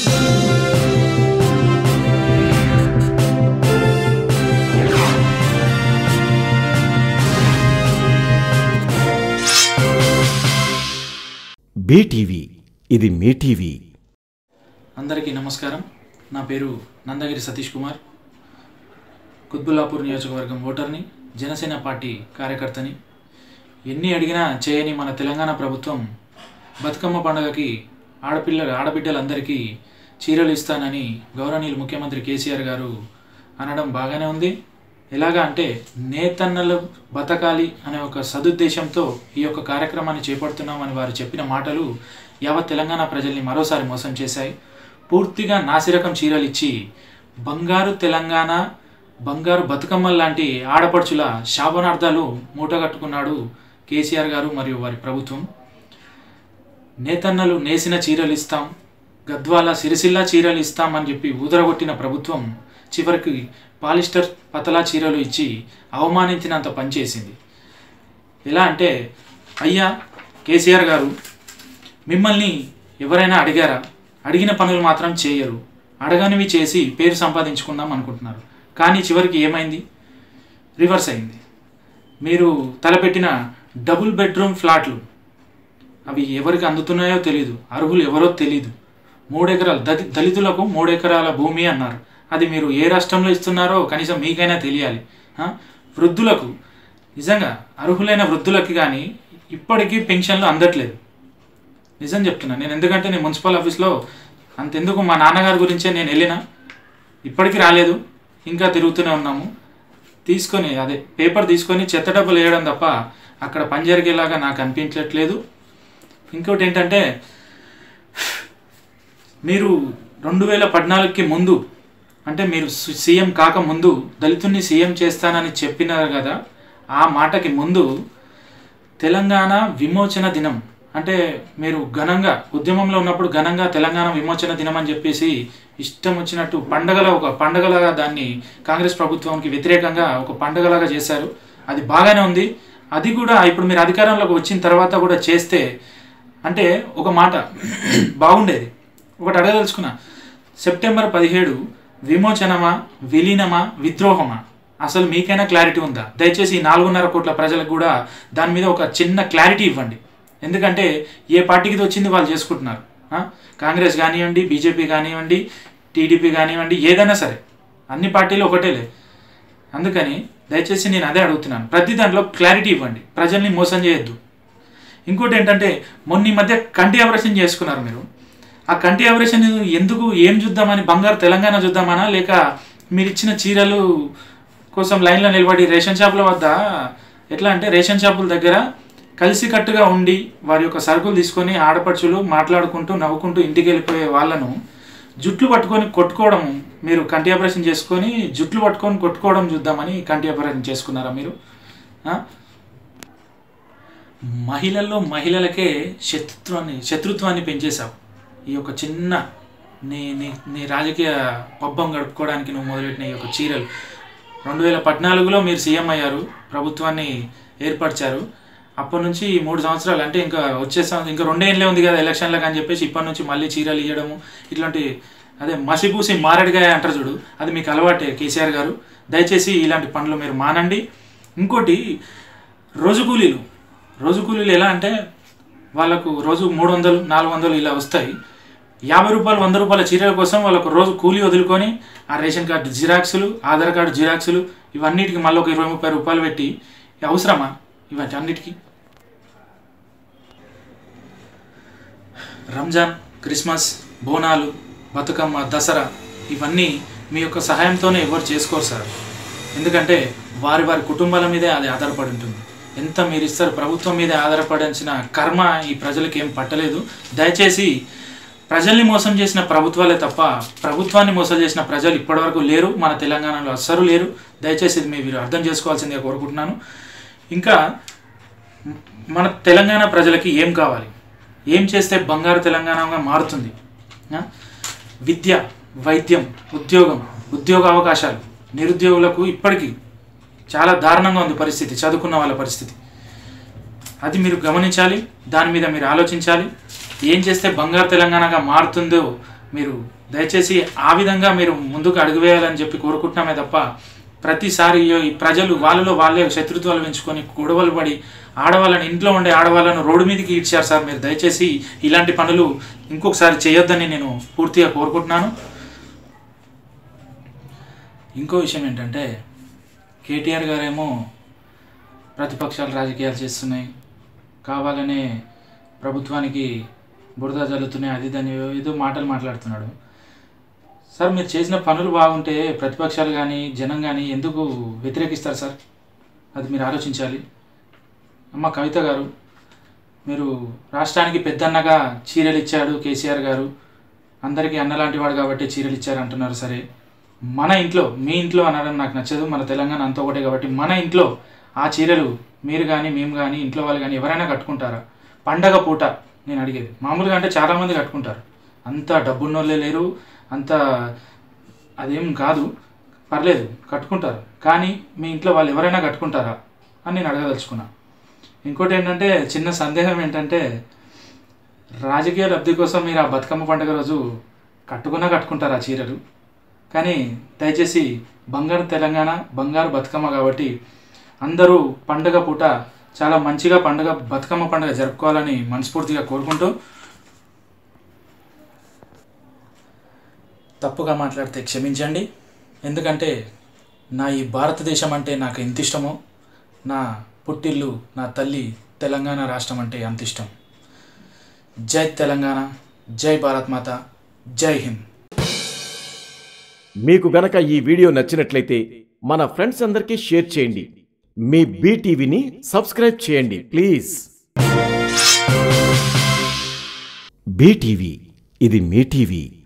BTV ఇది మీ TV అందరికీ నమస్కారం నా పేరు నందగిరి సతీష్ కుమార్ కుత్బుల్లాపూర్ నియోజకవర్గం ఓటర్ని జనసేన పార్టీ కార్యకర్తని ఎన్ని అడిగినా చేయని మన తెలంగాణ ప్రభుత్వం బతుకమ్మ పండుగకి ఆడపిల్ల ఆడబిడ్డలందరికీ చీరలు ఇస్తానని గౌరవనీయులు ముఖ్యమంత్రి కేసీఆర్ గారు అనడం బాగానే ఉంది ఎలాగా అంటే నేతన్నలు బతకాలి అనే ఒక సదుద్దేశంతో ఈ యొక్క కార్యక్రమాన్ని చేపడుతున్నామని వారు చెప్పిన మాటలు యావత్ తెలంగాణ ప్రజల్ని మరోసారి మోసం చేశాయి పూర్తిగా నాసిరకం చీరలు ఇచ్చి బంగారు తెలంగాణ బంగారు బతుకమ్మల లాంటి ఆడపడుచుల శాపనార్థాలు మూటగట్టుకున్నాడు కేసీఆర్ గారు మరియు వారి ప్రభుత్వం నేతన్నలు నేసిన చీరలు ఇస్తాం గద్వాల సిరిసిల్ల చీరలు ఇస్తాం అని చెప్పి ఊదరగొట్టిన ప్రభుత్వం చివరికి పాలిస్టర్ పతలా చీరలు ఇచ్చి అవమానించినంత పనిచేసింది ఎలా అంటే అయ్యా కేసీఆర్ గారు మిమ్మల్ని ఎవరైనా అడిగారా అడిగిన పనులు మాత్రం చేయరు అడగనివి చేసి పేరు సంపాదించుకుందాం అనుకుంటున్నారు కానీ చివరికి ఏమైంది రివర్స్ అయింది మీరు తలపెట్టిన డబుల్ బెడ్రూమ్ ఫ్లాట్లు అవి ఎవరికి అందుతున్నాయో తెలియదు అర్హులు ఎవరో తెలియదు మూడెకరాలు దళి దళితులకు మూడెకరాల భూమి అన్నారు అది మీరు ఏ రాష్ట్రంలో ఇస్తున్నారో కనీసం మీకైనా తెలియాలి ఆ? వృద్ధులకు నిజంగా అర్హులైన వృద్ధులకి కానీ ఇప్పటికీ పెన్షన్లు అందట్లేదు నిజం చెప్తున్నా నేను ఎందుకంటే నేను మున్సిపల్ ఆఫీస్లో అంతెందుకు మా నాన్నగారి గురించే నేను వెళ్ళిన ఇప్పటికీ రాలేదు ఇంకా తిరుగుతూనే ఉన్నాము తీసుకొని అదే పేపర్ తీసుకొని చెత్త డబ్బులు వేయడం తప్ప అక్కడ పని జరిగేలాగా నాకు అనిపించట్లేదు ఇంకోటి ఏంటంటే మీరు రెండు వేల పద్నాలుగుకి ముందు అంటే మీరు సు- సీఎం కాక ముందు దళితుల్ని సీఎం చేస్తానని చెప్పినారు కదా ఆ మాటకి ముందు తెలంగాణ విమోచన దినం అంటే మీరు ఘనంగా ఉద్యమంలో ఉన్నప్పుడు ఘనంగా తెలంగాణ విమోచన దినం అని చెప్పేసి ఇష్టం వచ్చినట్టు పండగల ఒక పండగలాగా దాన్ని కాంగ్రెస్ ప్రభుత్వానికి వ్యతిరేకంగా ఒక పండగలాగా చేశారు అది బాగానే ఉంది అది కూడా ఇప్పుడు మీరు అధికారంలోకి వచ్చిన తర్వాత కూడా చేస్తే అంటే ఒక మాట బాగుండేది ఒకటి అడగదలుచుకున్నా సెప్టెంబర్ పదిహేడు విమోచనమా విలీనమా విద్రోహమా అసలు మీకైనా క్లారిటీ ఉందా దయచేసి ఈ నాలుగున్నర కోట్ల ప్రజలకు కూడా దాని మీద ఒక చిన్న క్లారిటీ ఇవ్వండి ఎందుకంటే ఏ పార్టీకి ఇది వచ్చింది వాళ్ళు చేసుకుంటున్నారు ఆ? కాంగ్రెస్ కానివ్వండి బీజేపీ కానివ్వండి టీడీపీ కానివ్వండి ఏదైనా సరే అన్ని పార్టీలు ఒకటేలే అందుకని దయచేసి నేను అదే అడుగుతున్నాను ప్రతి దాంట్లో క్లారిటీ ఇవ్వండి ప్రజల్ని మోసం చేయొద్దు ఇంకోటి ఏంటంటే మొన్న ఈ మధ్య కంటి ఆపరేషన్ చేసుకున్నారు మీరు ఆ కంటి ఆపరేషన్ ఎందుకు ఏం చూద్దామని బంగారు తెలంగాణ చూద్దామనా లేక మీరు ఇచ్చిన చీరలు కోసం లైన్లో నిలబడి రేషన్ షాపుల వద్ద ఎట్లా అంటే రేషన్ షాపుల దగ్గర కలిసికట్టుగా ఉండి వారి యొక్క సరుకులు తీసుకొని ఆడపడుచులు మాట్లాడుకుంటూ నవ్వుకుంటూ ఇంటికి వెళ్ళిపోయే వాళ్ళను జుట్లు పట్టుకొని కొట్టుకోవడం మీరు కంటి ఆపరేషన్ చేసుకొని జుట్లు పట్టుకొని కొట్టుకోవడం చూద్దామని కంటి ఆపరేషన్ చేసుకున్నారా మీరు ఆ? మహిళల్లో మహిళలకే శత్రుత్వాన్ని శత్రుత్వాన్ని పెంచేశావు ఈ యొక్క చిన్న నీ నీ నీ రాజకీయ పబ్బం గడుపుకోవడానికి నువ్వు మొదలెట్టిన ఈ యొక్క చీరలు రెండు వేల పద్నాలుగులో మీరు సీఎం అయ్యారు ప్రభుత్వాన్ని ఏర్పరిచారు అప్పటి నుంచి ఈ మూడు సంవత్సరాలు అంటే ఇంకా వచ్చే సంవత్సరం ఇంకా రెండేళ్ళే ఉంది కదా ఎలక్షన్లకు అని చెప్పేసి ఇప్పటి నుంచి మళ్ళీ చీరలు ఇవ్వడము ఇట్లాంటి అదే మసిపూసి మారడిగాయ అంటారు చూడు అది మీకు అలవాటే కేసీఆర్ గారు దయచేసి ఇలాంటి పనులు మీరు మానండి ఇంకోటి రోజు కూలీలు రోజు కూలీలు ఎలా అంటే వాళ్ళకు రోజు మూడు వందలు నాలుగు వందలు ఇలా వస్తాయి యాభై రూపాయలు వంద రూపాయల చీరల కోసం వాళ్ళకు రోజు కూలీ వదులుకొని ఆ రేషన్ కార్డు జిరాక్సులు ఆధార్ కార్డు జిరాక్సులు ఇవన్నిటికి మళ్ళీ ఒక ఇరవై ముప్పై రూపాయలు పెట్టి ఇవి అవసరమా ఇవన్నీ అన్నిటికీ రంజాన్ క్రిస్మస్ బోనాలు బతుకమ్మ దసరా ఇవన్నీ మీ యొక్క సహాయంతోనే ఎవరు చేసుకోరు సార్ ఎందుకంటే వారి వారి కుటుంబాల మీదే అది ఆధారపడి ఉంటుంది ఎంత మీరు ఇస్తారు ప్రభుత్వం మీదే ఆధారపడాల్సిన కర్మ ఈ ప్రజలకు ఏం పట్టలేదు దయచేసి ప్రజల్ని మోసం చేసిన ప్రభుత్వాలే తప్ప ప్రభుత్వాన్ని మోసం చేసిన ప్రజలు ఇప్పటివరకు లేరు మన తెలంగాణలో అస్సలు లేరు దయచేసి ఇది మీరు అర్థం చేసుకోవాల్సిందిగా కోరుకుంటున్నాను ఇంకా మ- మన తెలంగాణ ప్రజలకి ఏం కావాలి ఏం చేస్తే బంగారు తెలంగాణగా మారుతుంది ఆ? విద్య వైద్యం ఉద్యోగం ఉద్యోగ అవకాశాలు నిరుద్యోగులకు ఇప్పటికీ చాలా దారుణంగా ఉంది పరిస్థితి చదువుకున్న వాళ్ళ పరిస్థితి అది మీరు గమనించాలి దాని మీద మీరు ఆలోచించాలి ఏం చేస్తే బంగారు తెలంగాణగా మారుతుందో మీరు దయచేసి ఆ విధంగా మీరు ముందుకు అడుగు వేయాలని చెప్పి కోరుకుంటున్నామే తప్ప ప్రతిసారి ఈ ప్రజలు వాళ్ళలో వాళ్ళే శత్రుత్వాలు పెంచుకొని గొడవలు పడి ఆడవాళ్ళని ఇంట్లో ఉండే ఆడవాళ్ళను రోడ్డు మీదకి ఇచ్చారు సార్ మీరు దయచేసి ఇలాంటి పనులు ఇంకొకసారి చేయొద్దని నేను పూర్తిగా కోరుకుంటున్నాను ఇంకో విషయం ఏంటంటే కేటీఆర్ గారేమో ప్రతిపక్షాలు రాజకీయాలు చేస్తున్నాయి కావాలనే ప్రభుత్వానికి బురద జల్లుతున్నాయి అది దాని ఏదో మాటలు మాట్లాడుతున్నాడు సార్ మీరు చేసిన పనులు బాగుంటే ప్రతిపక్షాలు కానీ జనం కానీ ఎందుకు వ్యతిరేకిస్తారు సార్ అది మీరు ఆలోచించాలి అమ్మ కవిత గారు మీరు రాష్ట్రానికి పెద్దన్నగా చీరలు ఇచ్చాడు కేసీఆర్ గారు అందరికీ అన్నలాంటి వాడు కాబట్టి చీరలు ఇచ్చారు అంటున్నారు సరే మన ఇంట్లో మీ ఇంట్లో అనడం నాకు నచ్చదు మన తెలంగాణ అంతా ఒకటే కాబట్టి మన ఇంట్లో ఆ చీరలు మీరు కానీ మేము కానీ ఇంట్లో వాళ్ళు కానీ ఎవరైనా కట్టుకుంటారా పండగ పూట నేను అడిగేది మామూలుగా అంటే చాలామంది కట్టుకుంటారు అంత డబ్బున్నోళ్ళే లేరు అంత అదేం కాదు పర్లేదు కట్టుకుంటారు కానీ మీ ఇంట్లో వాళ్ళు ఎవరైనా కట్టుకుంటారా అని నేను అడగదలుచుకున్నా ఇంకోటి ఏంటంటే చిన్న సందేహం ఏంటంటే రాజకీయ లబ్ధి కోసం మీరు ఆ బతుకమ్మ పండుగ రోజు కట్టుకున్నా కట్టుకుంటారు ఆ చీరలు కానీ దయచేసి బంగారు తెలంగాణ బంగారు బతుకమ్మ కాబట్టి అందరూ పండుగ పూట చాలా మంచిగా పండుగ బతుకమ్మ పండుగ జరుపుకోవాలని మనస్ఫూర్తిగా కోరుకుంటూ తప్పుగా మాట్లాడితే క్షమించండి ఎందుకంటే నా ఈ భారతదేశం అంటే నాకు ఎంత ఇష్టమో నా పుట్టిల్లు నా తల్లి తెలంగాణ రాష్ట్రం అంటే అంత ఇష్టం జై తెలంగాణ జై భారత్ మాత జై హింద్ మీకు గనక ఈ వీడియో నచ్చినట్లయితే మన ఫ్రెండ్స్ అందరికీ షేర్ చేయండి మీ బీటీవీని సబ్స్క్రైబ్ చేయండి ప్లీజ్ బీటీవీ ఇది మీ టీవీ